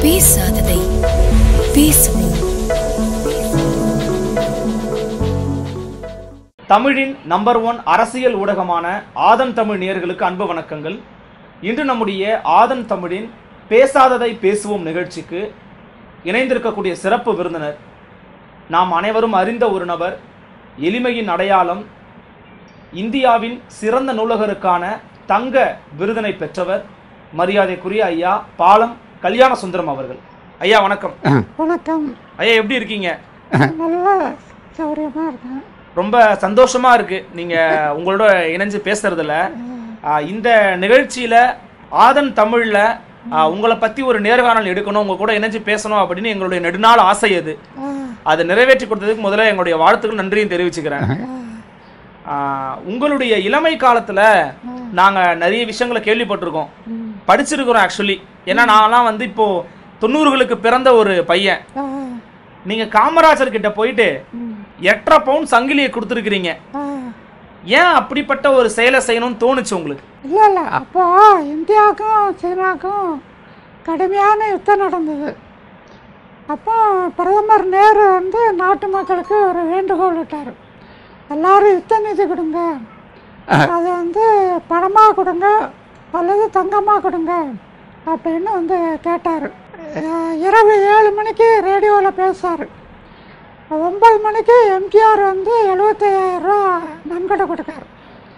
பேசாததை பேசுவோம் தமிழின் number one அரசியல் ஊடகமான ஆதன் தமிழ் நேயர்களுக்கு அன்பு வணக்கங்கள் இன்று நம்முடைய ஆதன் தமிழின் பேசாததை பேசுவோம் நிகழ்ச்சிக்கு இணைந்திருக்கக்கூடிய சிறப்பு விருந்தினர் நாம் அனைவரும் அறிந்த ஒரு நபர் எளிமையின் அடையாளம் இந்தியாவின் சிறந்த நூலகருக்கான தங்க விருதினை பெற்றவர் மரியாதைக்குரிய ஐயா பாலம் கல்யாண சுந்தரம் அவர்கள் ஐயா வணக்கம் வணக்கம் ஐயா எப்படி இருக்கீங்க நல்ல சௌரியமா இருக்கேன் ரொம்ப சந்தோஷமா இருக்கு நீங்க உங்களோட இணைஞ்சு பேசுறதுல ஆ, இந்த நிகழ்ச்சியில ஆதன் தமிழ்ல ஆ, உங்களை பத்தி ஒரு நேர்காணல் எடுக்கணும் உங்க கூட இணைஞ்சு பேசணும் அப்படின்னு எங்களுடைய நெடுநாள் ஆசை அது ஆ, அதை நிறைவேற்றி கொடுத்ததுக்கு முதல்ல எங்களுடைய வாழ்த்துக்கள் நன்றியும் தெரிவிச்சுக்கிறேன் ஆ, உங்களுடைய இளமை காலத்துல நாங்க நிறைய விஷயங்களை கேள்விப்பட்டிருக்கோம் ம், படிச்சிருக்கிறோம் ஆக்சுவலி ஏன்னா நான்லாம் வந்து இப்போ தொண்ணூறுகளுக்கு பிறந்த ஒரு பையன் ஆ, நீங்க காமராஜர் கிட்ட போயிட்டு ம், எட்டரை பவுன் சங்கிலியை கொடுத்துருக்கிறீங்க ஆ. ஏன் அப்படிப்பட்ட ஒரு செயலை செய்யணும்னு தோணுச்சு உங்களுக்கு இல்ல இல்ல அப்போ இந்தியாவுக்கும் சீனாவுக்கும் கடுமையான யுத்தம் நடந்தது அப்போ பிரதமர் நேரு வந்து நாட்டு மக்களுக்கு ஒரு வேண்டுகோள் விட்டார் எல்லாரும் யுத்த நிதி கொடுங்க அதை வந்து பணமாக கொடுங்க அல்லது தங்கமாக கொடுங்க அப்படின்னு வந்து கேட்டார் இரவு ஏழு மணிக்கு ரேடியோவில் பேசுவார் ஒம்பது மணிக்கு எம்ஜிஆர் வந்து எழுபத்தையாயிரம் ரூபா நன்கொடை கொடுத்தாரு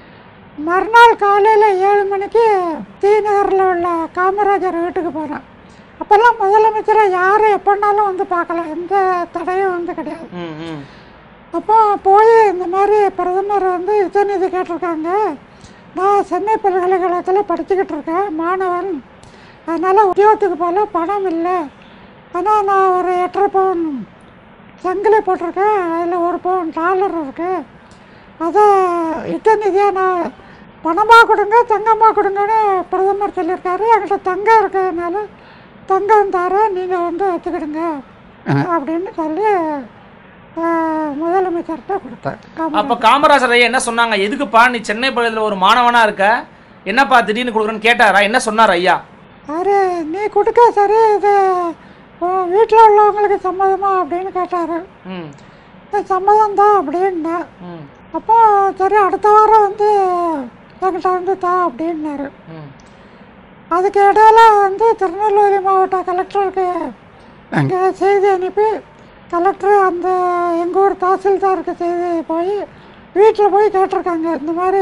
மறுநாள் காலையில் ஏழு மணிக்கு டி நகரில் உள்ள காமராஜர் வீட்டுக்கு போனேன் அப்போல்லாம் முதலமைச்சரை யார் எப்போனாலும் வந்து பார்க்கலாம் எந்த தடையும் வந்து கிடையாது ம், ம். அப்போ போய் இந்த மாதிரி பிரதமர் வந்து யுத்தநிதி கேட்டிருக்காங்க நான் சென்னை பல்கலைக்கழகத்தில் படிச்சுக்கிட்டு இருக்கேன் மாணவன் அதனால் உத்தியோகத்துக்கு போல பணம் இல்லை ஆனால் நான் ஒரு எட்டரை பவுன் சங்கிலி போட்டிருக்கேன் அதில் ஒரு பவுன் டாலர் இருக்குது அதை யுத்த நிதியாக நான் பணமாக கொடுங்க தங்கமாக கொடுங்கன்னு பிரதமர் சொல்லியிருக்காரு என்கிட்ட தங்கம் இருக்கிறதுனால தங்கம் தரேன் நீங்கள் வந்து வச்சுக்கிடுங்க அப்படின்னு சொல்லி ஆஹ், முதலமைச்சர்கிட்ட கொடுத்தேன் அப்ப காமராஜர் ஐயா என்ன சொன்னாங்க எதுக்குப்பா நீ சென்னை பகுதியில் ஒரு மாணவனா இருக்க என்னப்பா திடீர்னு கொடுக்குறேன்னு கேட்டாரா என்ன சொன்னார் ஐயா அவரு நீ கொடுக்க சரி இது வீட்டில் உள்ளவங்களுக்கு சம்மதமா அப்படின்னு கேட்டார் ம் சம்மதம் தான் அப்படின்னேன் ம் அப்போ சரி அடுத்த வாரம் வந்து என்கிட்ட வந்து தா அப்படின்னாரு ம் அதுக்கு இடையில வந்து திருநெல்வேலி மாவட்ட கலெக்டருக்கு இங்கே செய்தி அனுப்பி கலெக்டர் அந்த எங்கள் ஊர் தாசில்தாருக்கு செய்தி போய் வீட்டில் போய் கேட்டிருக்காங்க இந்த மாதிரி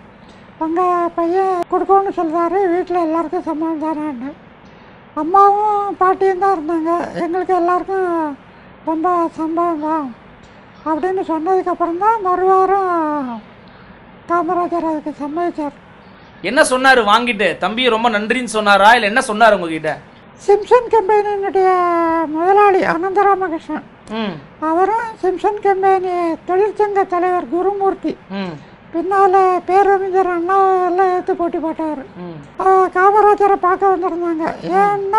உங்கள் பையன் கொடுக்கணும்னு சொல்கிறாரு வீட்டில் எல்லாருக்கும் சம்மதம் தானேன்னு அம்மாவும் பாட்டியும் தான் இருந்தாங்க எங்களுக்கு எல்லாருக்கும் ரொம்ப சம்பவம் தான் அப்படின்னு சொன்னதுக்கப்புறம் தான் மறுவாரம் காமராஜர் அதுக்கு சம்மதிச்சார் என்ன சொன்னாரு வாங்கிட்டு தம்பி ரொம்ப நன்றின்னு சொன்னாரா இல்ல என்ன சொன்னாரு உங்ககிட்ட சிம்சன் கம்பெனியினுடைய முதலாளி அனந்த ராமகிருஷ்ணன் ம் அவரும் சிம்சன் கம்பெனி தொழிற்சங்க தலைவர் குருமூர்த்தி ம் பின்னால் பேரறிஞர் அண்ணா எல்லாம் எடுத்து போட்டி போட்டார் ம் ஆஹ் காமராஜரை பார்க்க வந்திருந்தாங்க ஏன்னா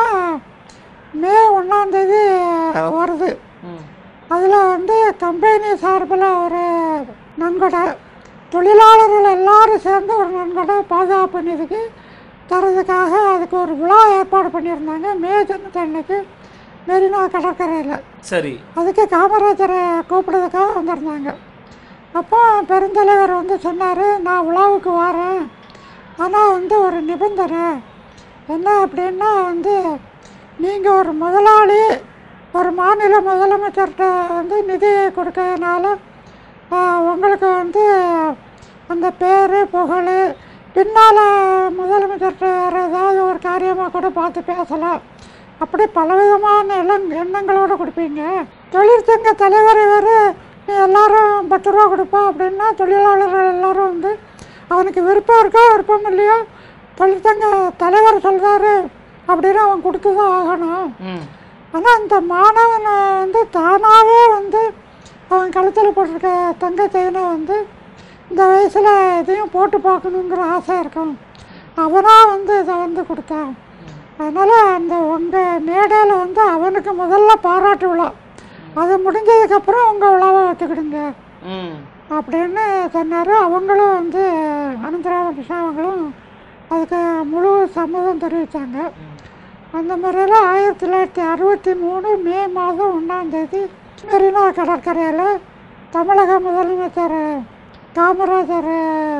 மே ஒன்றாந்தேதி வருது ம் அதில் வந்து கம்பெனி சார்பில் ஒரு நன்கொடை தொழிலாளர்கள் எல்லாரும் சேர்ந்து ஒரு நன்கொடை பாதுகாப்பு நிதிக்கு தரதுக்காக அதுக்கு ஒரு விழா ஏற்பாடு பண்ணியிருந்தாங்க மே தொண்ணூற்றி அன்னைக்கு மெரினா கடற்கரையில் சரி அதுக்கு காமராஜரை கூப்பிடுறதுக்காக வந்திருந்தாங்க அப்போ பெருந்தலைவர் வந்து சொன்னார் நான் விழாவுக்கு வரேன் ஆனால் வந்து ஒரு நிபந்தனை என்ன அப்படின்னா வந்து நீங்கள் ஒரு முதலாளி ஒரு மாநில முதலமைச்சர்கிட்ட வந்து நிதி கொடுக்கறதுனால ஆஹ், உங்களுக்கு வந்து அந்த பேர் புகழ் பின்னால் முதலமைச்சர்கிட்ட வேறு ஏதாவது ஒரு காரியமாக கூட பார்த்து பேசலாம் அப்படி பலவிதமான எண்ணங் எண்ணங்களோடு கொடுப்பீங்க தொழிற்சங்க தலைவர் இவர் நீ எல்லாரும் பத்து ரூபா கொடுப்பா அப்படின்னா தொழிலாளர்கள் எல்லாரும் வந்து அவனுக்கு விருப்பம் இருக்கோ விருப்பம் இல்லையோ தொழிற்சங்க தலைவர் சொல்கிறாரு அப்படின்னு அவன் கொடுத்து தான் ஆகணும் ம் ஆனால் இந்த மாணவனை வந்து தானாகவே வந்து அவன் கழுத்தில் போட்டிருக்க தங்க செயினை வந்து இந்த வயசில் இதையும் போட்டு பார்க்கணுங்கிற ஆசை இருக்கும் அவனாக வந்து இதை வந்து கொடுத்தான் அதனால் அந்த உங்கள் மேடையில் வந்து அவனுக்கு முதல்ல பாராட்டு விழா அது முடிஞ்சதுக்கப்புறம் உங்கள் விழாவை வச்சுக்கிடுங்க ம் அப்படின்னு சொன்னார் அவங்களும் வந்து அனந்தராம கிருஷ்ணா அவங்களும் அதுக்கு முழு சம்மதம் தெரிவித்தாங்க அந்த முறையில் ஆயிரத்தி தொள்ளாயிரத்தி அறுபத்தி மூணு மே மாதம் ஒன்றாந்தேதி மெரினா கடற்கரையில் தமிழக முதலமைச்சர் காமராஜர்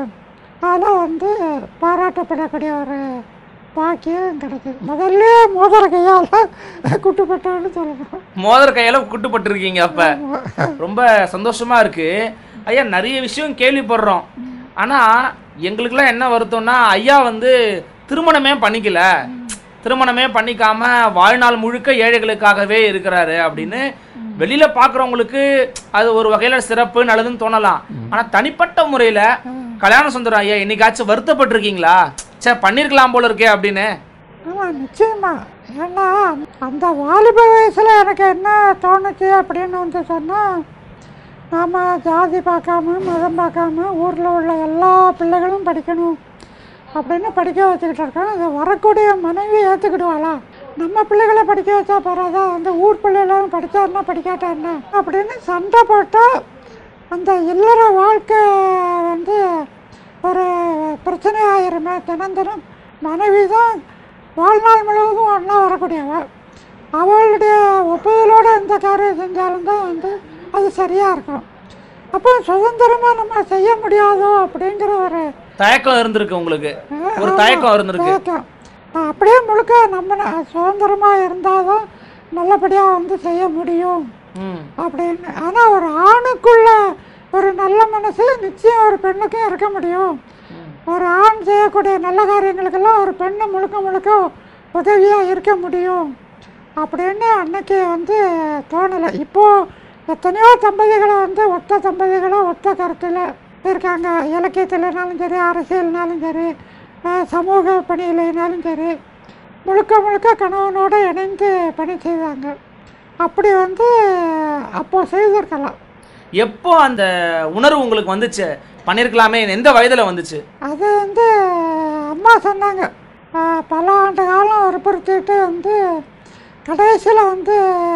ஆல வந்து பாராட்டப்படக்கூடிய ஒரு பாக்கியம் கிடைச்சது முதல்ல மோதிர கையால் குட்டுப்பட்டோன்னு சொல்லணும் மோதிர கையால குட்டுப்பட்டிருக்கீங்க அப்ப ரொம்ப சந்தோஷமா இருக்கு ஐயா நிறைய விஷயம் கேள்விப்படுறோம் ஆனா எங்களுக்கெல்லாம் என்ன வருத்தம்னா ஐயா வந்து திருமணமே பண்ணிக்கல திருமணமே பண்ணிக்காம வாழ்நாள் முழுக்க ஏழைகளுக்காகவே இருக்கிறாரு அப்படின்னு வெளியில பாக்குறவங்களுக்கு அது ஒரு வகையில சிறப்பு நல்லதுன்னு தோணலாம் ஆனா தனிப்பட்ட முறையில கல்யாண சுந்தரம் ஐயா என்னைக்காச்சும் வருத்தப்பட்டிருக்கீங்களா சே பண்ணிருக்கலாம் போல இருக்கே அப்படின்னு ஆமாம் நிச்சயமா ஏன்னா அந்த வாலிப வயசில் எனக்கு என்ன தோணுச்சு அப்படின்னு வந்து சொன்னால் நாம் ஜாதி பார்க்காம மதம் பார்க்காம ஊரில் உள்ள எல்லா பிள்ளைகளும் படிக்கணும் அப்படின்னு படிக்க வச்சுக்கிட்டு இருக்கோம் அது வரக்கூடிய மனைவி ஏற்றுக்கிடுவாளா நம்ம பிள்ளைகளை படிக்க வச்சா போறாதா அந்த ஊர் பிள்ளைகளும் படித்தா என்ன படிக்காட்டா என்ன அப்படின்னு சண்டை போட்டால் அந்த இல்லற வாழ்க்கை வந்து ஒரு பிரச்சனை ஆயிருமே தினம் தினம் மனைவி தான் வாழ்நாள் முழுவதும் ஒன்றா வரக்கூடியவ அவளுடைய ஒப்புதலோடு எந்த காரியம் செஞ்சாலும் தான் வந்து அது சரியாக இருக்கும் அப்போ சுதந்திரமாக நம்ம செய்ய முடியாதோ அப்படிங்கிற ஒரு தயக்கம் இருந்திருக்கு உங்களுக்கு ஒரு தயக்கம் இருந்திருக்கு தயக்கம் நான் அப்படியே முழுக்க நம்ம சுதந்திரமாக இருந்தால் தான் நல்லபடியாக வந்து செய்ய முடியும் ம் அப்படின்னு ஆனால் ஒரு ஆணுக்குள்ள ஒரு நல்ல மனசு நிச்சயம் ஒரு பெண்ணுக்கும் இருக்க முடியும் ஒரு ஆண் செய்யக்கூடிய நல்ல காரியங்களுக்கெல்லாம் ஒரு பெண்ணு முழுக்க முழுக்க உதவியாக இருக்க முடியும் அப்படின்னு அன்னைக்கு வந்து தோணலை இப்போது எத்தனையோ தம்பதிகளை வந்து ஒத்த தம்பதிகளை ஒத்த கருத்தில் இருக்காங்க இலக்கியத்திலனாலும் சரி அரசியல்னாலும் சரி அஹ், சமூக பணியிலைனாலும் சரி முழுக்க முழுக்க கணவனோடு இணைந்து பணி செய்தாங்க அப்படி வந்து அப்போ செய்திருக்கலாம் எப்போ அந்த உணர்வு உங்களுக்கு வந்துச்சு பண்ணிருக்கலாமே எந்த வயதுல வந்துச்சு அது வந்து அம்மா சொன்னாங்க அஹ், பல ஆண்டு காலம் வற்புறுத்திட்டு வந்து கடைசியில் வந்து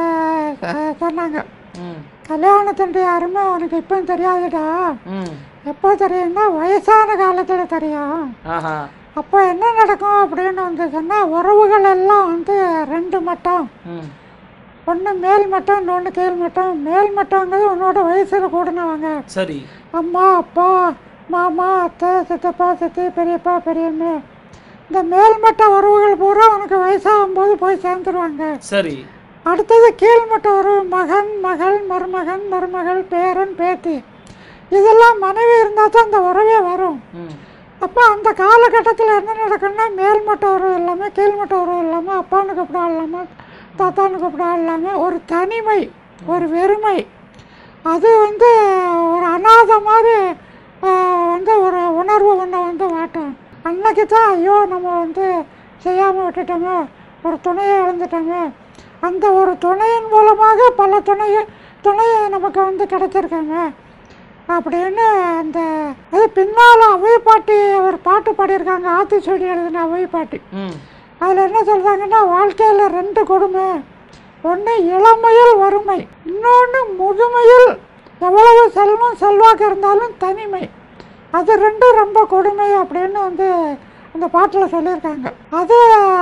அஹ், சொன்னாங்க ம் கல்யாணத்தினுடைய அருமை உனக்கு இப்போ தெரியாதுடா ம் எப்போ தெரியும்னா வயசான காலத்தில் தெரியும் ஆஹா அப்போ என்ன நடக்கும் அப்படின்னு வந்து சொன்னால் உறவுகள் எல்லாம் வந்து ரெண்டு மட்டம் ம் ஒன்று மேல் மட்டம் இன்னொன்று கீழ் மட்டம் மேல் மட்டங்கிறது உன்னோட வயசில் கூடினவங்க சரி அம்மா அப்பா மாமா அத்தை சித்தப்பா சித்தி பெரியப்பா பெரியம்மா இந்த மேல்மட்ட உறவுகள் பூரா உனக்கு வயசாகும்போது போய் சேர்ந்துருவாங்க சரி அடுத்தது கீழ்மட்ட உறவு மகன் மகள் மருமகன் மருமகள் பேரன் பேத்தி இதெல்லாம் மனைவி இருந்தால் தான் அந்த உறவே வரும் ம் அப்போ அந்த காலகட்டத்தில் என்ன நடக்கும்னா மேல்மட்ட உறவு இல்லாமல் கீழ்மட்ட உறவு இல்லாமல் அப்பான்னு கூப்பிட இல்லாமல் தாத்தான்னு கூப்பிட இல்லாமல் ஒரு தனிமை ஒரு வெறுமை அது வந்து ஒரு அனாதை மாதிரி ஆஹ், வந்து ஒரு உணர்வு ஒன்றை வந்து வாட்டும் அன்னைக்கு தான் ஐயோ நம்ம வந்து செய்யாமல் விட்டுட்டோமே ஒரு துணையை இழந்துட்டோமே அந்த ஒரு துணையின் மூலமாக பல துணையை துணையை நமக்கு வந்து கிடைச்சிருக்காங்க அப்படின்னு அந்த அது பின்னால் அவை பாட்டி ஒரு பாட்டு பாடியிருக்காங்க ஆத்திச்சூடி எழுதின அவை பாட்டி ம் அதில் என்ன சொல்கிறாங்கன்னா வாழ்க்கையில் ரெண்டு கொடுமை ஒன்று இளமையில் வறுமை இன்னொன்று முதுமையில் எவ்வளவு செல்வம் செல்வாக்கு இருந்தாலும் தனிமை அது ரெண்டும் ரொம்ப கொடுமை அப்படின்னு வந்து அந்த பாட்டில் சொல்லியிருக்காங்க அது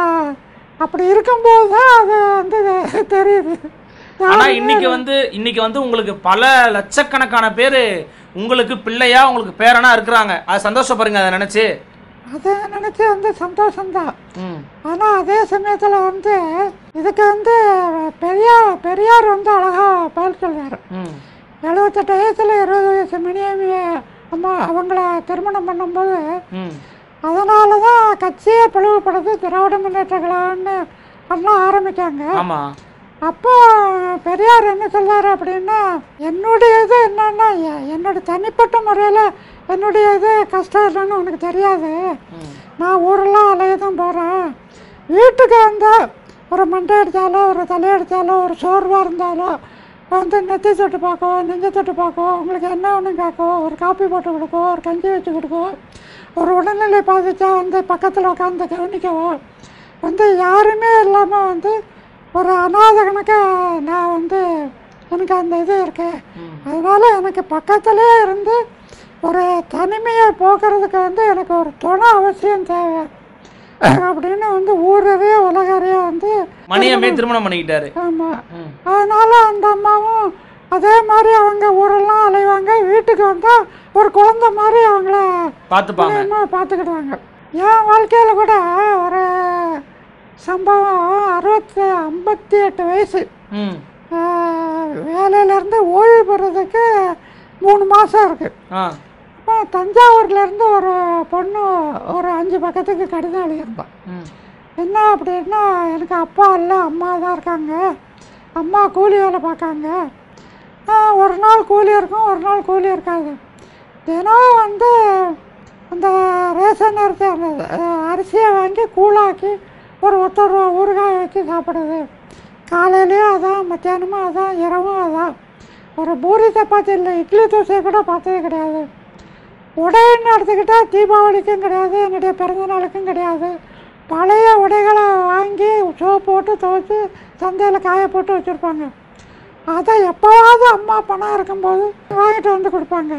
அப்படி இருக்கும்போது தான் அது வந்து தெரியுது ஆனா இன்னைக்கு வந்து இன்னைக்கு வந்து உங்களுக்கு பல லட்சக்கணக்கான பேரு உங்களுக்கு பிள்ளையா உங்களுக்கு பேரனா இருக்கிறாங்க அது சந்தோஷப்படுங்க அதை நினைச்சு அதை நினச்சி வந்து சந்தோஷம்தான் ம் ஆனால் அதே சமயத்தில் வந்து இதுக்கு வந்து பெரியார் பெரியார் வந்து அழகாக பதில் சொல்றாரு ம் எழுபத்தெட்டு வயசில் இருபது வயசு மினியமிய அம்மா அவங்கள திருமணம் பண்ணும்போது ம் அதனால தான் கட்சியை பிளவுபடுது திராவிட முன்னேற்ற கழகம்னு அண்ணா ஆரம்பித்தாங்க ஆமா அப்போ பெரியார் என்ன சொல்றாரு அப்படின்னா என்னுடைய இது என்னன்னா எ- என்னோட தனிப்பட்ட முறையில் என்னுடைய இது கஷ்டம் என்னன்னு உனக்கு தெரியாது ம் நான் ஊரெல்லாம் அலைய தான் போகிறேன் வீட்டுக்கு வந்து ஒரு மண்டை அடித்தாலோ ஒரு தலையடித்தாலோ ஒரு சோர்வாக இருந்தாலோ வந்து நெத்தி தொட்டு பார்க்கோ நெஞ்ச தொட்டு பார்க்கோ உங்களுக்கு என்ன ஒன்று கேட்கோ ஒரு காப்பி போட்டு கொடுக்கோ ஒரு கஞ்சி வச்சு கொடுக்கோ ஒரு உடல்நிலை பாதிச்சா வந்து பக்கத்தில் உட்காந்து கவனிக்கவோ வந்து யாருமே இல்லாமல் வந்து ஒரு அநாத கணக்க நான் வந்து எனக்கு அந்த இது இருக்கு அதனால எனக்கு பக்கத்திலே இருந்து ஒரு தனிமையை போக்குறதுக்கு வந்து எனக்கு ஒரு துணை அவசியம் தேவை அப்படின்னு வந்து ஊரறிய உலகறிய வந்து மணியம்மே திருமணம் பண்ணிக்கிட்டாரு ஆமாம் ம். அதனால அந்த அம்மாவும் அதே மாதிரி அவங்க ஊரெல்லாம் அலைவாங்க வீட்டுக்கு வந்தால் ஒரு குழந்தை மாதிரி அவங்கள பார்த்துப்பாங்க அம்மா பார்த்துக்கிடுவாங்க என் வாழ்க்கையில் கூட ஒரு சம்பவம் அறுபத்தி ஐம்பத்தி எட்டு வயசு ம் ஆஹ், வேலையிலேருந்து ஓய்வு பெறதுக்கு மூணு மாதம் இருக்குது ஆ அப்போ தஞ்சாவூர்லேருந்து ஒரு பொண்ணு ஒரு அஞ்சு பக்கத்துக்கு கடிதம் எழுதியிருப்பான் ம் என்ன அப்படின்னா எனக்கு அப்பா இல்லை அம்மா தான் இருக்காங்க அம்மா கூலி வேலை பார்க்காங்க ஆ, ஒரு நாள் கூலி இருக்கும் ஒரு நாள் கூலி இருக்காது தினம் வந்து அந்த ரேஷன் அரிசி அந்த அஹ், அரிசியை வாங்கி கூழாக்கி ஒரு ஒத்தர் ரூபா ஊறுகாய் வச்சு சாப்பிடுது காலையிலையும் அதான் மத்தியானமும் அதான் இரவும் அதான் ஒரு பூரி சப்பாத்தி இல்லை இட்லி தோசையை கூட பார்த்ததே கிடையாது உடைன்னு எடுத்துக்கிட்டால் தீபாவளிக்கும் கிடையாது என்னுடைய பிறந்த நாளுக்கும் கிடையாது பழைய உடைகளை வாங்கி சோப்பு போட்டு துவைச்சி சந்தையில் காய போட்டு வச்சுருப்பாங்க அதை எப்போவாவது அம்மா பணம் இருக்கும்போது வாங்கிட்டு வந்து கொடுப்பாங்க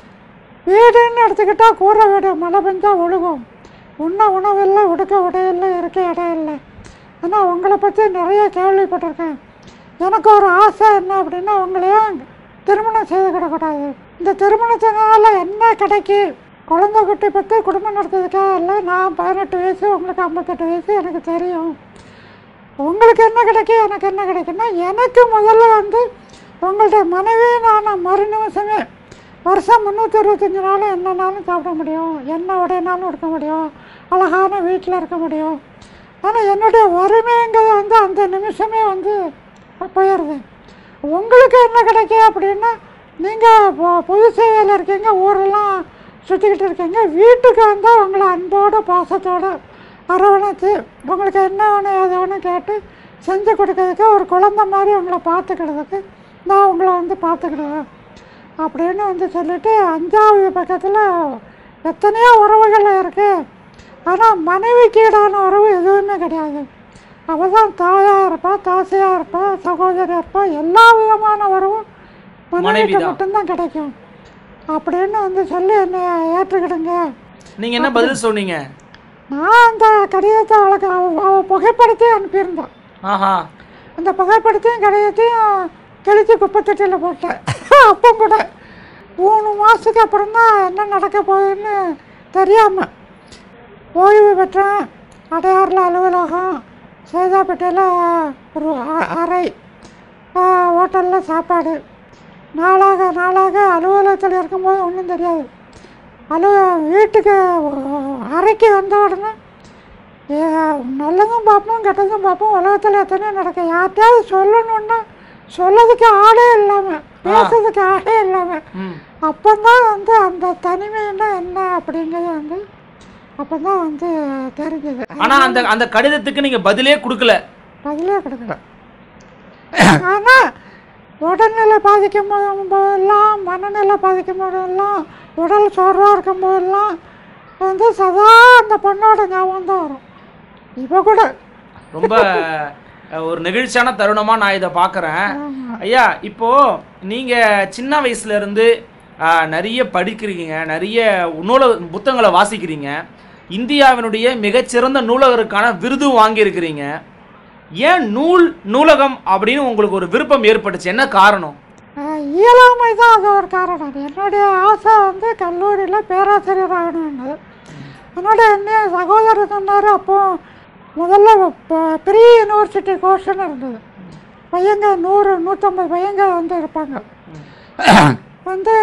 வீடுன்னு எடுத்துக்கிட்டால் கூரை வீடு மழை பெஞ்சா ஒழுகும் உண்ண உணவில்லை உடுக்க உடையில்லை இருக்க இடம் இல்லை ஆனால் உங்களை பற்றி நிறைய கேள்விப்பட்டிருக்கேன் எனக்கு ஒரு ஆசை என்ன அப்படின்னா உங்களையும் திருமணம் செய்துக்கிடக்கூடாது இந்த திருமணத்தினால என்ன கிடைக்கு குழந்தை குட்டி பற்றி குடும்பம் நடத்துறதுக்காக இல்லை நான் பதினெட்டு வயசு உங்களுக்கு ஐம்பத்தெட்டு வயசு எனக்கு தெரியும் உங்களுக்கு என்ன கிடைக்கும் எனக்கு என்ன கிடைக்குன்னா எனக்கு முதல்ல வந்து உங்கள்ட்ட மனைவி நான் மறு நிமிஷமே வருஷம் முந்நூற்றி அறுபத்தஞ்சு நாளும் என்னன்னாலும் சாப்பிட முடியும் என்ன உடையனாலும் இருக்க முடியும் அழகான வீட்டில் இருக்க முடியும் ஆனால் என்னுடைய வறுமைங்கிறது வந்து அந்த நிமிஷமே வந்து போயிடுது உங்களுக்கு என்ன கிடைக்கும் அப்படின்னா நீங்கள் பொது சேவையில் இருக்கீங்க ஊரெல்லாம் சுற்றிக்கிட்டு இருக்கீங்க வீட்டுக்கு வந்தால் உங்களை அன்போடு பாசத்தோடு அரவணைத்து உங்களுக்கு என்ன வேணும் எது வேணும் கேட்டு செஞ்சு கொடுக்கறதுக்கு ஒரு குழந்த மாதிரி உங்களை பார்த்துக்கிறதுக்கு நான் உங்களை வந்து பார்த்துக்கிடுவேன் அப்படின்னு வந்து சொல்லிட்டு அஞ்சாவது பக்கத்தில் எத்தனையோ உறவுகள் இருக்குது ஆனால் மனைவிக்கு ஈடான உறவு எதுவுமே கிடையாது அவள் தான் தாயாக இருப்பா தாசையாக இருப்பா சகோதரியாக இருப்பா எல்லா விதமான உறவும் மனைவிக்கு மனைவிதான். மட்டும்தான் கிடைக்கும் அப்படின்னு வந்து சொல்லி என்னை ஏற்றுக்கிடுங்க நீங்க என்ன பதில் சொன்னீங்க நான் அந்த கடிதத்தை அவளுக்கு அவ அவள் புகைப்படத்தை அனுப்பியிருந்தான் ஆஹா அந்த புகைப்படத்தையும் கடிதத்தையும் கிழிச்சு குப்பைத்தொட்டியில் போட்டேன் அப்போ கூட மூணு மாதத்துக்கு அப்புறம் தான் என்ன நடக்க போகுதுன்னு தெரியாமல் ஓய்வு பெற்றேன் அடையாறில் அலுவலகம் சேதாப்பேட்டையில் ஒரு அ- அறை ஹோட்டலில் சாப்பாடு நாளாக நாளாக அலுவலகத்தில் இருக்கும்போது ஒன்றும் தெரியாது அலுவ வீட்டுக்கு அறைக்கு வந்த உடனே ஏ, நல்லதும் பார்ப்போம் கெட்டதும் பார்ப்போம் உலகத்தில் எத்தனையோ நடக்கும் யார்கிட்டயாவது சொல்லணுன்னா சொல்லதுக்கு ஆளே இல்லாமல் பேசுறதுக்கு ஆளே இல்லாமல் ம் அப்போதான் வந்து அந்த தனிமைன்னா என்ன அப்படிங்கிறது வந்து அப்போதான் வந்து தெரிஞ்சது ஆனா அந்த அந்த கடிதத்துக்கு நீங்க பதிலே கொடுக்கல பதிலே கொடுக்கல ஆனால் உடல்நிலை பாதிக்கும் போது போதெல்லாம் மனநிலை பாதிக்கும் போதெல்லாம் உடல் சோர்வாக இருக்கும் போதெல்லாம் வந்து சதா அந்த பொண்ணோட ஞாபகம் தான் வரும் இப்போ கூட ரொம்ப அஹ், ஒரு நெகிழ்ச்சியான தருணமா நான் இதை பார்க்குறேன் ஐயா இப்போ நீங்க சின்ன வயசுல இருந்து அஹ், நிறைய படிக்கிறீங்க நிறைய நூல புத்தகங்களை வாசிக்கிறீங்க இந்தியாவினுடைய மிகச்சிறந்த நூலகருக்கான விருது வாங்கியிருக்கிறீங்க ஏன் நூல் நூலகம் அப்படின்னு உங்களுக்கு ஒரு விருப்பம் ஏற்பட்டுச்சு என்ன காரணம் ஆஹ் இயலாமை தான் அது ஒரு காரணம் என்னுடைய ஆசை வந்து கல்லூரியில் பேராசிரியர் ஆகணும்னு என்னோட என்ன சகோதரர் சொன்னார் அப்போ முதல்ல ப- ப்ரீ யூனிவர்சிட்டி கோர்ஸ்னு இருந்தது பையங்க நூறு நூற்றம்பது பையங்க வந்து இருப்பாங்க வந்து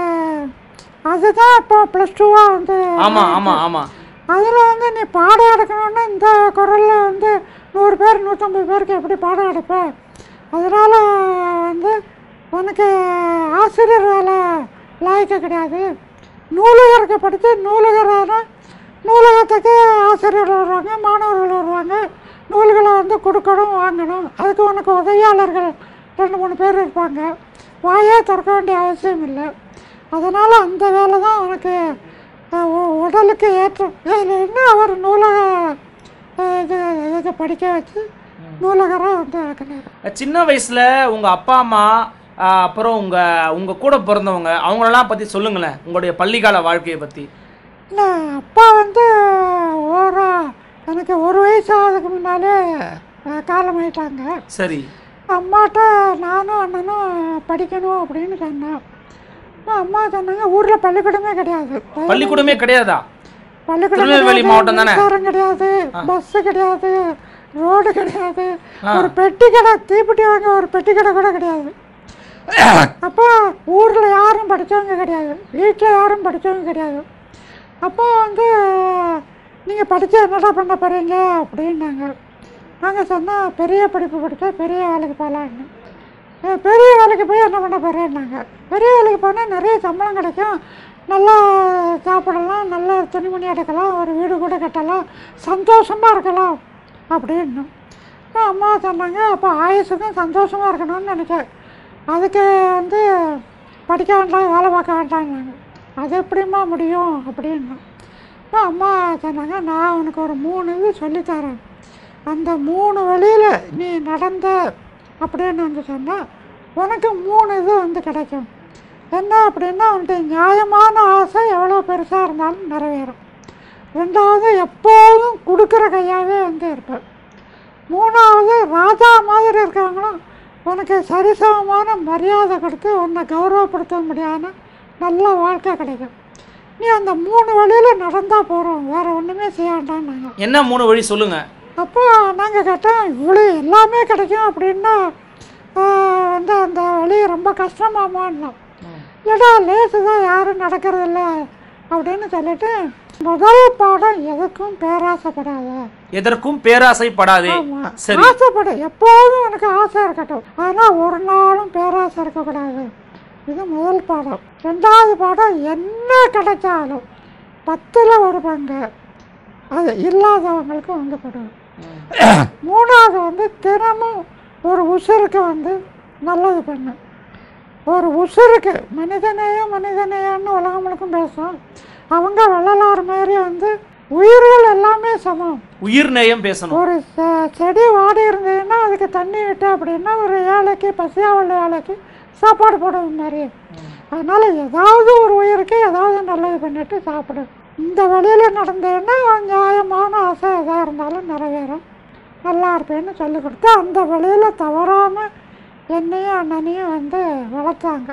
அதுதான் இப்போ ப்ளஸ் டூவாக வந்து ஆமா ஆமா ஆமா அதில் வந்து நீ பாடம் எடுக்கணும்னா இந்த குரலில் வந்து நூறு பேர் நூற்றம்பது பேருக்கு எப்படி பாடம் எடுப்ப அதனால் வந்து உனக்கு ஆசிரியர் வேலை லாய்க்க கிடையாது நூலகருக்கு படித்து நூலகரான நூலகத்துக்கு ஆசிரியர் வருவாங்க மாணவர்கள் வருவாங்க நூல்களை வந்து கொடுக்கணும் வாங்கணும் அதுக்கு உனக்கு உதவியாளர்கள் ரெண்டு மூணு பேர் இருப்பாங்க வாயே திறக்க வேண்டிய அவசியம் இல்லை அதனால் அந்த வேலை தான் உனக்கு அஹ், உ- உடலுக்கு ஏற்றம் இதில் என்ன அவர் நூலக அஹ், இது இதை படிக்க வச்சு நூலகராக வந்து ஆக்கினார் சின்ன வயசுல உங்க அப்பா அம்மா அஹ், அப்புறம் உங்க உங்க கூட பிறந்தவங்க அவங்களெல்லாம் பத்தி சொல்லுங்களேன் உங்களுடைய பள்ளிக்கால வாழ்க்கையை பத்தி இல்லை அப்பா வந்து ஒரு எனக்கு ஒரு வயசு ஆகிறதுக்கு முன்னாலே அஹ், காலமாயிட்டாங்க சரி அம்மாட்ட நானும் அண்ணனும் படிக்கணும் அப்படின்னு சொன்னேன் அப்ப அம்மா சொன்னாங்க ஊரில் பள்ளிக்கூடமே கிடையாது பள்ளிக்கூடமே கிடையாதா பள்ளிக்கூடம் திருநெல்வேலி கிடையாது, மாவட்டம் தானே? மின்சாரம் கிடையாது பஸ்ஸு கிடையாது ரோடு கிடையாது ஒரு பெட்டி கடை தீப்பெட்டி வாங்க ஒரு பெட்டி கடை கூட கிடையாது அப்போ ஊரில் யாரும் படித்தவங்க கிடையாது வீட்டில் யாரும் படித்தவங்க கிடையாது அப்போ வந்து நீங்கள் படித்து என்னடா பண்ண போகிறீங்க அப்படின்னாங்க நாங்கள் சொன்னால் பெரிய படிப்பு படித்தா பெரிய வேலைக்கு போகலான்னு "ஏ, பெரிய வேலைக்கு போய் என்ன பண்ண போகிறேன்னாங்க பெரிய வேலைக்கு போனால் நிறைய சம்பளம் கிடைக்கும் நல்லா சாப்பிடலாம் நல்லா துணிமணி எடுக்கலாம் ஒரு வீடு கூட கட்டலாம் சந்தோஷமாக இருக்கலாம் அப்படின்னு அப்ப அம்மா சொன்னாங்க அப்போ ஆயுசுக்கும் சந்தோஷமாக இருக்கணும்னு நினைச்சேன் அதுக்கு வந்து படிக்க வேண்டாம் வேலை பார்க்க வேண்டாம்னாங்க அது எப்படிம்மா முடியும் அப்படின்னு அப்போ அம்மா சொன்னாங்க நான் உனக்கு ஒரு மூணு இது சொல்லித்தரேன் அந்த மூணு வழியில் நீ நடந்த அப்படின்னு வந்து சொன்னால் உனக்கு மூணு இது வந்து கிடைக்கும் என்ன அப்படின்னா உன்னுடைய நியாயமான ஆசை எவ்வளோ பெருசாக இருந்தாலும் நிறைவேறும் ரெண்டாவது எப்போதும் கொடுக்குற கையாகவே வந்து இருப்பேன் மூணாவது ராஜா மாதிரி இருக்கிறவங்களும் உனக்கு சரிசமமான மரியாதை கொடுத்து உன்னை கௌரவப்படுத்த முடியாத நல்ல வாழ்க்கை கிடைக்கும் நீ அந்த மூணு வழியில் நடந்தால் போகிறோம் வேறு ஒன்றுமே செய்ய வேண்டாம்னாங்க என்ன மூணு வழி சொல்லுங்க அப்போ நாங்கள் கேட்டோம் இவ்வளோ எல்லாமே கிடைக்கும் அப்படின்னா ஆஹ், வந்து அந்த வழி ரொம்ப கஷ்டமாமான்னோம் ஏடா லேசு தான் யாரும் நடக்கிறதில்ல அப்படின்னு சொல்லிட்டு முதல் பாடம் எதுக்கும் பேராசைப்படாத எதற்கும் பேராசைப்படாதே ஆமா. சரி ஆசைப்படு எப்போதும் எனக்கு ஆசை இருக்கட்டும் ஆனால் ஒரு நாளும் பேராசை இருக்கக்கூடாது இது முதல் பாடம் ரெண்டாவது பாடம் என்ன கிடைச்சாலும் பத்தில் ஒரு பங்கு அது இல்லாதவங்களுக்கு வந்து கொடு மூணாவது வந்து தினமும் ஒரு உசுருக்கு வந்து நல்லது பண்ணு ஒரு உசுருக்கு மனிதநேயம் மனிதநேயம்னு உலகம் முழுக்கும் பேசும் அவங்க வள்ளலார் மாதிரி வந்து உயிர்கள் எல்லாமே சமம் உயிர் நேயம் பேசணும் ஒரு செ- செடி வாடி இருந்ததுன்னா அதுக்கு தண்ணி விட்டு அப்படின்னா ஒரு ஏழைக்கு பசியாக உள்ள ஏழைக்கு சாப்பாடு போடுறது மாதிரி அதனால் ஏதாவது ஒரு உயிருக்கு ஏதாவது நல்லது பண்ணிட்டு சாப்பிடு இந்த வழியில் நடந்தேன்னா நியாயமான ஆசை எதாக இருந்தாலும் நிறைவேறும் நல்லா இருப்பேன்னு சொல்லி கொடுத்து அந்த வழியில் தவறாமல் என்னையும் அண்ணனையும் வந்து வளர்த்தாங்க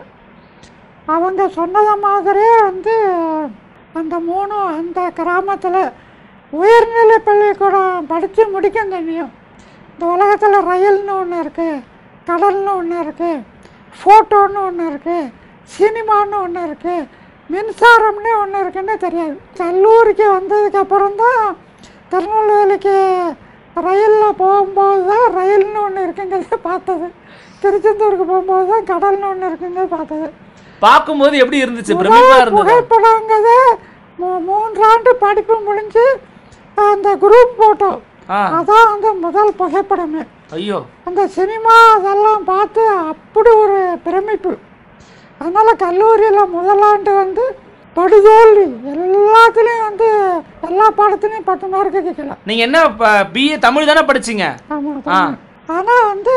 அவங்க சொன்னதை மாதிரியே வந்து அந்த மூணும் அந்த கிராமத்தில் உயர்நிலை பள்ளிக்கூடம் படித்து முடிக்கும் தெரியும் இந்த உலகத்தில் ரயில்னு ஒன்று இருக்குது கடல்னு ஒன்று இருக்குது ஃபோட்டோன்னு ஒன்று இருக்குது சினிமான்னு ஒன்று இருக்குது மின்சாரம்னு ஒன்று இருக்குன்னு தெரியாது கல்லூரிக்கு வந்ததுக்கப்புறம் தான் திருநெல்வேலிக்கு ரயிலில் போகும்போது தான் ரயில்னு ஒன்று இருக்குங்கிறத பார்த்தது திருச்செந்தூருக்கு போகும்போது தான் கடல்னு ஒன்று இருக்குங்கிறத பார்த்தது பார்க்கும்போது எப்படி இருந்துச்சு பிரமிப்பா முதல் இருந்தது புகைப்படங்கிறது மூ- மூன்றாண்டு படிப்பு முடிஞ்சு அந்த குரூப் போட்டோ ஆ அதான் வந்து முதல் புகைப்படமே ஐயோ அந்த சினிமா அதெல்லாம் பார்த்து அப்படி ஒரு பிரமிப்பு அதனால் கல்லூரியில் முதலாண்டு வந்து படுதோல்வி எல்லாத்துலேயும் வந்து எல்லா பாடத்துலேயும் பத்து மார்க்கு கேட்கலாம் நீங்க என்ன பிஏ தமிழ் தானே படிச்சீங்க ஆமாம் ஆ. ஆனால் வந்து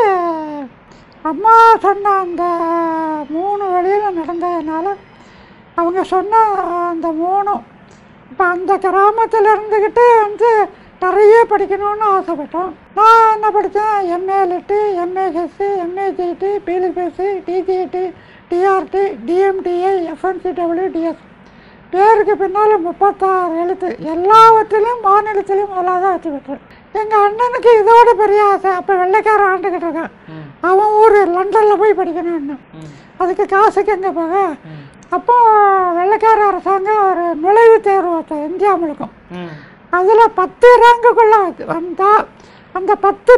அம்மா சொன்ன அந்த மூணு வழியில் நடந்ததுனால அவங்க சொன்ன அந்த மூணும் இப்போ அந்த கிராமத்தில் இருந்துக்கிட்டு வந்து நிறைய படிக்கணும்னு ஆசைப்பட்டோம் நான் என்ன படித்தேன் எம்ஏ லிட்டு எம்ஏ ஹெஸ்ஸு எம்ஏ ஜிடி பிலிபிஎஸ்சி DGT DRT DMTA FNCW DS பேருக்கு பின்னால் முப்பத்தாறு எழுத்து எல்லாவற்றிலும் மாநிலத்திலும் முதலாக தான் வச்சு பெற்றேன் எங்கள் அண்ணனுக்கு இதோட பெரிய ஆசை அப்போ வெள்ளைக்காரன் ஆண்டுக்கிட்டு இருக்கான் அவன் ஊர் லண்டனில் போய் படிக்கணும் இன்னும் அதுக்கு காசுக்கு எங்கே போக அப்போ வெள்ளைக்கார அரசாங்கம் ஒரு நுழைவுத் தேர்வு வச்சது இந்தியா முழுக்கும் ம் அதில் பத்து ரேங்குக்குள்ளே வந்தால் அந்த பத்து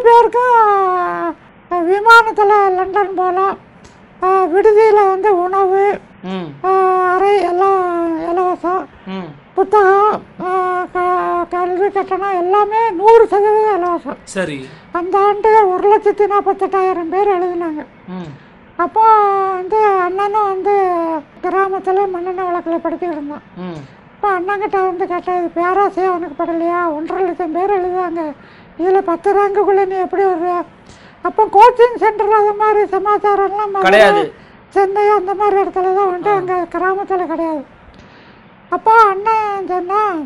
பேருக்கும் விமானத்தில் லண்டன் போகலாம் விடுதியில் வந்து உணவு ம் ஆஹ் அறை எல்லாம் இலவசம் ம் புத்தகம் ஆஹ் க- கல்வி கட்டணம் எல்லாமே நூறு சதவீதம் இலவசம் சரி அந்த ஆண்டு ஒரு லட்சத்தி நாற்பத்தெட்டாயிரம் பேர் எழுதினாங்க ம் அப்போ வந்து அண்ணனும் வந்து கிராமத்தில் மண்ணெண்ணெய் வழக்கில் படிச்சுக்கிட்டு இருந்தான் ம் இப்போ அண்ணங்கிட்ட வந்து கேட்டேன் இது பேராசையாக அவனுக்கு படலையா ஒன்றரை லட்சம் பேர் எழுதுவாங்க இதில் பத்து ரேங்குக்குள்ளே நீ எப்படி வருவ அப்போ கோச்சிங் சென்டர் அது மாதிரி சமாச்சாரம்லாம் மதுரை, கிடையாது. சென்னை அந்த மாதிரி இடத்துல தான் வந்துட்டு அங்கே கிராமத்தில் கிடையாது அப்போ அண்ணன் சொன்னால்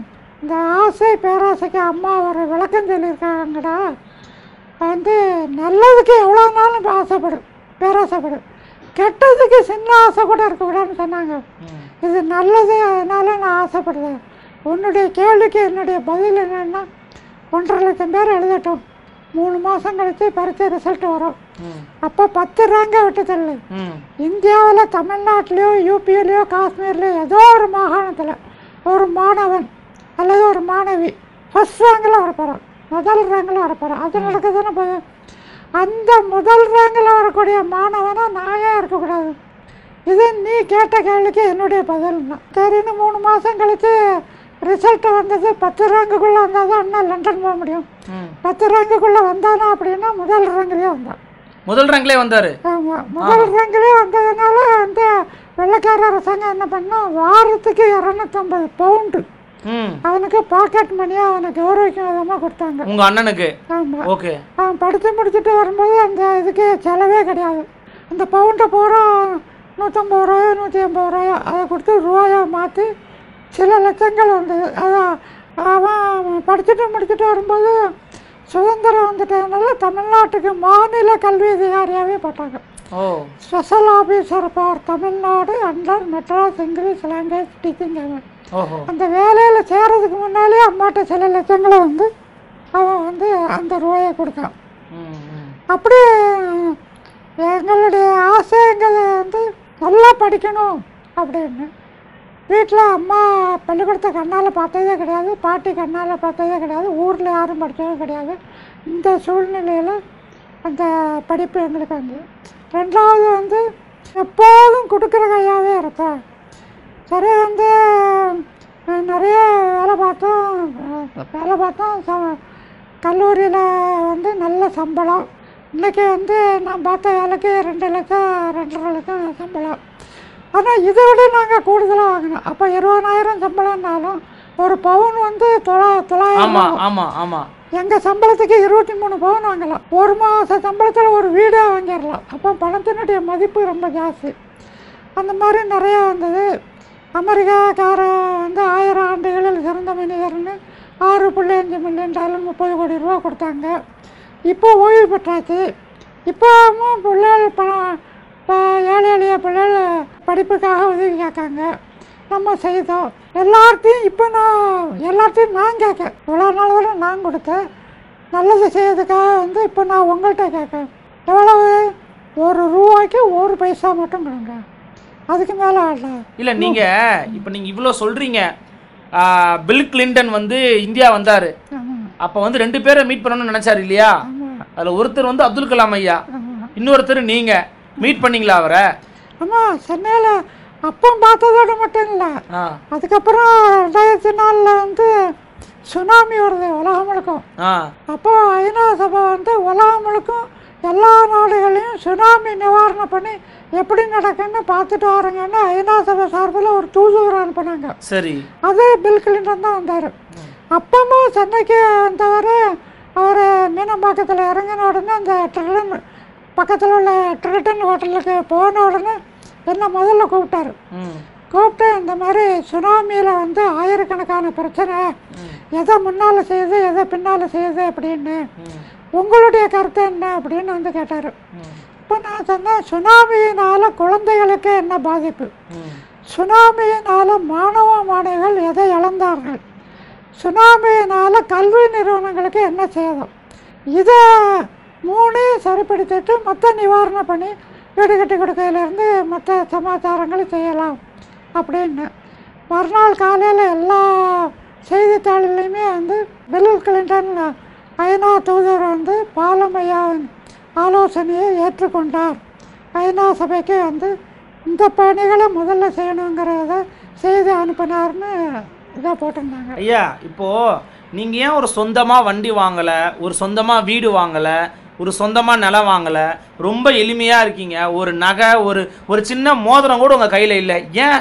இந்த ஆசை பேராசைக்கு அம்மா ஒரு விளக்கம் சொல்லியிருக்காங்கடா வந்து நல்லதுக்கு எவ்வளோ நாளும் ஆசைப்படு பேராசைப்படு கெட்டதுக்கு சின்ன ஆசை கூட இருக்கக்கூடாதுன்னு சொன்னாங்க ம். இது நல்லது அதனால நான் ஆசைப்படுறேன் உன்னுடைய கேள்விக்கு என்னுடைய பதில் என்னன்னா ஒன்றரை லட்சம் பேர் எழுதட்டும் மூணு மாதம் கழித்து பரீட்சை ரிசல்ட் வரும் ம். அப்போ பத்து ரேங்கை விட்டு தள்ளு ம். இந்தியாவில் தமிழ்நாட்டிலையோ யூபியிலையோ காஷ்மீர்லையோ ஏதோ ஒரு மாகாணத்தில் ஒரு மாணவன் அல்லது ஒரு மாணவி ஃபஸ்ட் ரேங்கில் வரப்போகிறான் முதல் ரேங்கில் வரப்போகிறான் அது நடக்குதுன்னு போய் அந்த முதல் ரேங்கில் வரக்கூடிய மாணவனை நான் ஏன் இருக்கக்கூடாது இது நீ கேட்ட கேள்விக்கு என்னுடைய பதில் தான் சரின்னு மூணு மாதம் கழித்து ரிசல்ட் வந்தது பத்து ரேங்குக்குள்ளே வந்தால் தான் அண்ணா லண்டன் போக முடியும் ம். பத்து ரேங்குக்குள்ளே வந்தானா அப்படின்னா முதல் ரேங்கிலே வந்தான் முதல் ரேங்க்லேயே வந்தார் ஆமாம் முதல் ரேங்கிலே வந்ததுனால அந்த வெள்ளைக்கார அரசாங்கம் என்ன பண்ணோம் வாரத்துக்கு இரநூத்தம்பது பவுண்டு ம் அவனுக்கு பாக்கெட் மணியாக அவனை கௌரவிக்கும் விதமாக கொடுத்தாங்க உங்கள் அண்ணனுக்கு ஆமாம் ஓகே அவன் படித்து முடிச்சுட்டு வரும்போது அந்த இதுக்கு செலவே கிடையாது அந்த பவுண்டை பூரா நூற்றம்பது ரூபாயோ நூற்றி ஐம்பது ரூபாயோ அதை கொடுத்து ரூபாயாக மாற்றி சில லட்சங்கள் வந்தது அதான் அவன் படிச்சுட்டு முடிச்சுட்டு வரும்போது சுதந்திரம் வந்துட்டதுனால தமிழ்நாட்டுக்கு மாநில கல்வி அதிகாரியாகவே போட்டாங்க ஓ special officer for Tamil Nadu under Madras English language teaching அவன் ஓஹோ அந்த வேலையில் சேர்றதுக்கு முன்னாலே அம்மாட்ட சில லட்சங்களை வந்து அவன் வந்து அந்த ரூபாயை கொடுத்தான் ம் ம் அப்படி எங்களுடைய ஆசைங்கிறது வந்து நல்லா படிக்கணும் அப்படின்னு வீட்டில் அம்மா பள்ளிக்கூடத்தை கண்ணால் பார்த்ததே கிடையாது பாட்டி கண்ணால் பார்த்ததே கிடையாது ஊரில் யாரும் படித்ததும் கிடையாது இந்த சூழ்நிலையில் அந்த படிப்பு எங்களுக்கு வந்து ரெண்டாவது வந்து எப்போதும் கொடுக்குற கையாகவே இருப்பேன் சரி வந்து அஹ், நிறைய வேலை பார்த்தோம் அஹ், வேலை பார்த்தோம் ச கல்லூரியில் வந்து நல்ல சம்பளம் இன்றைக்கி வந்து நான் பார்த்த வேலைக்கு ரெண்டு லட்சம் ரெண்டரை லட்சம் சம்பளம் ஆனால் இதை விட நாங்கள் கூடுதலாக வாங்கினோம் அப்போ இருபதாயிரம் சம்பளம்னாலும் ஒரு பவுன் வந்து தொள்ளா தொள்ளாயிரம் ஆமாம் ஆமாம் ஆமாம் எங்கள் சம்பளத்துக்கு இருபத்தி மூணு பவுன் வாங்கலாம் ஒரு மாத சம்பளத்தில் ஒரு வீடே வாங்கிடலாம் அப்போ பணத்தினுடைய மதிப்பு ரொம்ப ஜாஸ்தி அந்த மாதிரி நிறையா வந்தது அமெரிக்காக்காரன் வந்து ஆயிரம் ஆண்டுகளில் சிறந்த மனிதர்னு ஆறு புள்ளி அஞ்சு மில்லியன் டாலர் முப்பது கோடி ரூபா கொடுத்தாங்க இப்போ ஓய்வு பெற்றாச்சு இப்போவும் பிள்ளைகள் பணம் இப்போ ஏழை எளிய பிள்ளைகள் படிப்புக்காக உதவி கேட்காங்க நம்ம செய்தோம் எல்லார்ட்டையும் இப்போ நான் எல்லார்ட்டையும் நான் கேட்கேன் இவ்வளோ நாள் வரை நான் கொடுத்தேன் நல்லது செய்யறதுக்காக வந்து இப்போ நான் உங்கள்கிட்ட கேட்கேன் எவ்வளவு ஒரு ரூபாய்க்கு ஒரு பைசா மட்டும் கொடுங்க அதுக்கு மேலே ஆடல இல்லை நீங்கள் இப்போ நீங்கள் இவ்வளோ சொல்கிறீங்க பில் கிளின்டன் வந்து இந்தியா வந்தார் ஆமாம் அப்போ வந்து ரெண்டு பேரை மீட் பண்ணணும்னு நினச்சாரு இல்லையா ஆமாம் அதில் ஒருத்தர் வந்து அப்துல் கலாம் ஐயா ஆமாம் இன்னொருத்தர் நீங்கள் மீட் பண்ணீங்களா அவரை ஆமாம் சென்னையில் அப்போ பார்த்ததோடு மட்டும் இல்லை ஆ அதுக்கப்புறம் ரெண்டாயிரத்தி நாலில் வந்து சுனாமி வருது உலகம் முழுக்கும் ஆ அப்போ ஐநா சபை வந்து உலகம் முழுக்கும் எல்லா நாடுகளையும் சுனாமி நிவாரணம் பண்ணி எப்படி நடக்குன்னு பார்த்துட்டு வரங்கன்னு ஐநா சபை சார்பில் ஒரு தூதுவர் அனுப்புனாங்க சரி அது பில் கிளின்டன் தான் வந்தார் அப்பமும் சென்னைக்கு வந்தவர் அவர் மீனம்பாக்கத்தில் இறங்கின உடனே அந்த ட்ரிட்டன் பக்கத்தில் உள்ள ட்ரிட்டன் ஹோட்டலுக்கு போன உடனே என்னை முதல்ல கூப்பிட்டாரு ம் கூப்பிட்டு இந்த மாதிரி சுனாமியில் வந்து ஆயிரக்கணக்கான பிரச்சனை எதை முன்னால் செய்யுது எதை பின்னால் செய்யுது அப்படின்னு ம் உங்களுடைய கருத்து என்ன அப்படின்னு வந்து கேட்டார் ம் இப்போ நான் சொன்னேன் சுனாமியினால் குழந்தைகளுக்கு என்ன பாதிப்பு ம் சுனாமியினால் மாணவ மாணவிகள் எதை இழந்தார்கள் சுனாமியினால் கல்வி நிறுவனங்களுக்கு என்ன சேதம் இதை மூணையும் சரிப்படுத்திட்டு மற்ற நிவாரணம் பண்ணி வீடு கட்டி கொடுக்கறதுலேருந்து மற்ற சமாச்சாரங்களை செய்யலாம் அப்படின்னு மறுநாள் காலையில் எல்லா செய்தித்தாள்லையுமே வந்து பில் கிளின்டன் ஐநா தூதர் வந்து பாலமையாவின் ஆலோசனையை ஏற்றுக்கொண்டார் ஐநா சபைக்கு வந்து இந்த பணிகளை முதல்ல செய்யணுங்கிறத செய்து அனுப்பினார்னு இதை போட்டிருந்தாங்க ஐயா இப்போ நீங்க ஏன் ஒரு சொந்தமா வண்டி வாங்கல ஒரு சொந்தமா வீடு வாங்கல ஒரு சொந்தமா நிலம் வாங்கல ரொம்ப எளிமையா இருக்கீங்க ஒரு நகை ஒரு ஒரு சின்ன மோதிரம் கூட உங்க கையில இல்ல ஏன்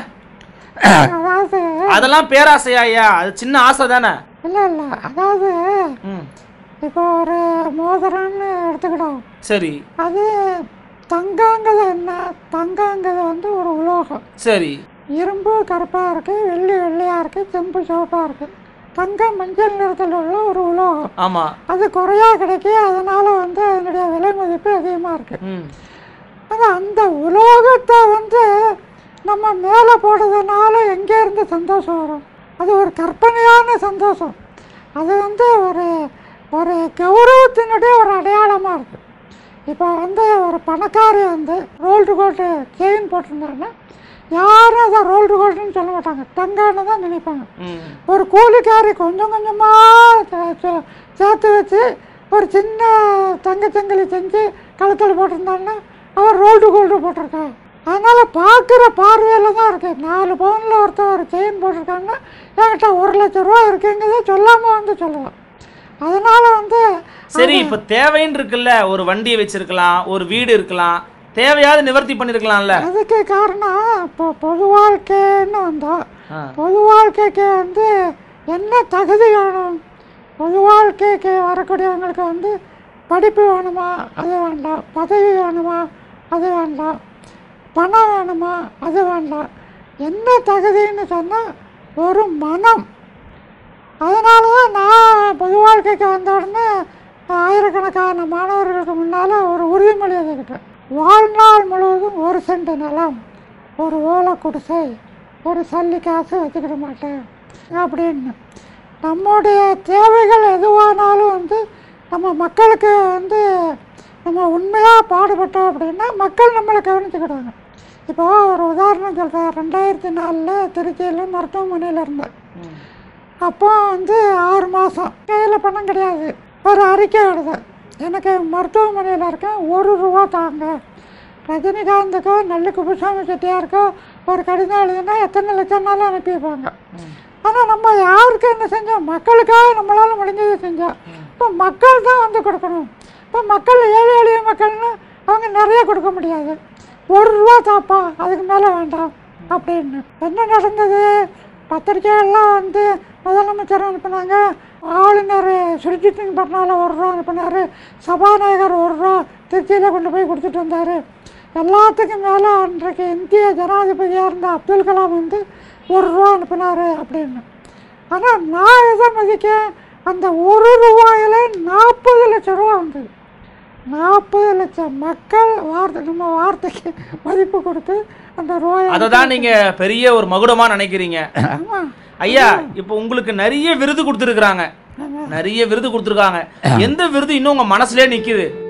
அதாவது அதெல்லாம் பேராசையா ஐயா அது சின்ன ஆசை தானே இல்லை இல்லை அதாவது ம் இப்போ ஒரு மோதிரம்னு எடுத்துக்கிட்டோம் சரி அது தங்கங்கிறது என்ன தங்கங்கிறது வந்து ஒரு உலோகம் சரி இரும்பு கருப்பாக இருக்குது வெள்ளி வெள்ளையாக இருக்குது செம்பு சிவப்பாக இருக்குது தங்கம் மஞ்சள் நிறத்தில் உள்ள ஒரு உலோகம் ஆமா அது குறையா கிடைக்கி அதனால் வந்து அதனுடைய விலை மதிப்பு அதிகமாக இருக்குது ம் அது அந்த உலோகத்தை வந்து நம்ம மேலே போடுறதுனால எங்கேருந்து சந்தோஷம் வரும் அது ஒரு கற்பனையான சந்தோஷம் அது வந்து ஒரு ஒரு கௌரவத்தினுடைய ஒரு அடையாளமாக இருக்குது இப்போ வந்து ஒரு பணக்காரி வந்து ரோல்டு கோல்டு செயின் போட்டிருந்தாங்கன்னா யாரும் அதை ரோல்டு கோல்டுன்னு சொல்ல மாட்டாங்க தங்கன்னு தான் நினைப்பாங்க ம் ஒரு கூலிக்காரி கொஞ்சம் கொஞ்சமாக சேர்த்து வச்சு ஒரு சின்ன தங்கச்சங்கிலி செஞ்சு கழுத்தில் போட்டிருந்தாங்கன்னா அவர் ரோல்டு கோல்டு போட்டிருக்கா அதனால் பார்க்குற பார்வையில் தான் இருக்குது நாலு பவுனில் ஒருத்தர் ஒரு செயின் போட்டிருக்காங்கன்னா என்கிட்ட ஒரு லட்ச ரூபா இருக்குங்கிறத சொல்லாமல் வந்து சொல்லுவான் அதனால் வந்து சரி இப்ப தேவைன்னு இருக்குல்ல ஒரு வண்டியை வச்சிருக்கலாம் ஒரு வீடு இருக்கலாம் தேவையாவது நிவர்த்தி பண்ணிருக்கலாம்ல அதுக்கு காரணம் இப்போ பொது வாழ்க்கைன்னு வந்தோம் ஆ. பொது வாழ்க்கைக்கு வந்து என்ன தகுதி வேணும் பொது வாழ்க்கைக்கு வரக்கூடியவங்களுக்கு வந்து படிப்பு வேணுமா அது வேண்டாம் பதவி வேணுமா அது வேண்டாம் பணம் வேணுமா அது வேண்டாம் என்ன தகுதின்னு சொன்னால் ஒரு மனம் அதனால தான் நான் பொது வாழ்க்கைக்கு வந்த உடனே ஆயிரக்கணக்கான மாணவர்களுக்கு முன்னால் ஒரு உறுதிமொழி எழுதிக்கிட்டேன் வாழ்நாள் முழுவதும் ஒரு சென்ட் நிலம் ஒரு ஓலை குடிசை ஒரு சல்லி காசு வச்சுக்கிட மாட்டேன் அப்படின்னு நம்முடைய தேவைகள் எதுவானாலும் வந்து நம்ம மக்களுக்கு வந்து நம்ம உண்மையாக பாடுபட்டோம் அப்படின்னா மக்கள் நம்மளை கவனிச்சுக்கிடுவாங்க இப்போ ஒரு உதாரணம் சொல்கிறேன் ரெண்டாயிரத்தி நாலில் திருச்சியில் மருத்துவமனையில் இருந்தேன் ம். அப்போ வந்து ஆறு மாதம் கையில் பணம் கிடையாது ஒரு அறிக்கை வருது எனக்கு மருத்துவமனையில் இருக்கேன் ஒரு ரூபா தாங்க ரஜினிகாந்துக்கோ நல்ல குப்புசாமி செட்டியாருக்கோ ஒரு கடிதம் எழுதுனா எத்தனை லட்சம்னாலும் அனுப்பியிருப்பாங்க ஆனால் நம்ம யாருக்கு என்ன செஞ்சோம் மக்களுக்காக நம்மளால் முடிஞ்சதை செஞ்சோம் இப்போ மக்கள் தான் வந்து கொடுக்கணும் இப்போ மக்கள் ஏழை எளிய மக்கள்னு அவங்க நிறைய கொடுக்க முடியாது ஒரு ரூபா தாப்பா அதுக்கு மேலே வேண்டாம் அப்படின்னு என்ன நடந்தது பத்திரிக்கையெல்லாம் வந்து முதலமைச்சர் அனுப்புனாங்க ஆளுநர் சுர்ஜித் சிங் பட்னால ஒரு ரூபா அனுப்புனார் சபாநாயகர் ஒரு ரூபா திருச்சியில் கொண்டு போய் கொடுத்துட்டு வந்தார் எல்லாத்துக்கும் மேலே அன்றைக்கு இந்திய ஜனாதிபதியாக இருந்த அப்துல் கலாம் வந்து ஒரு ரூபா அனுப்புனார் அப்படின்னு ஆனால் நான் எதை மதிக்கேன் அந்த ஒரு ரூபாயில் நாற்பது லட்சம் ரூபா வந்தது நாற்பது லட்சம் மக்கள் வார்த்தை நம்ம வார்த்தைக்கு மதிப்பு கொடுத்து அந்த ரூபாயை அதை தான் நீங்க பெரிய ஒரு மகுடமா நினைக்கிறீங்க ஆமாம் ஐயா இப்போ உங்களுக்கு நிறைய விருது கொடுத்துருக்காங்க நிறைய விருது கொடுத்துருக்காங்க எந்த விருது இன்னும் உங்க மனசுலயே நிக்குது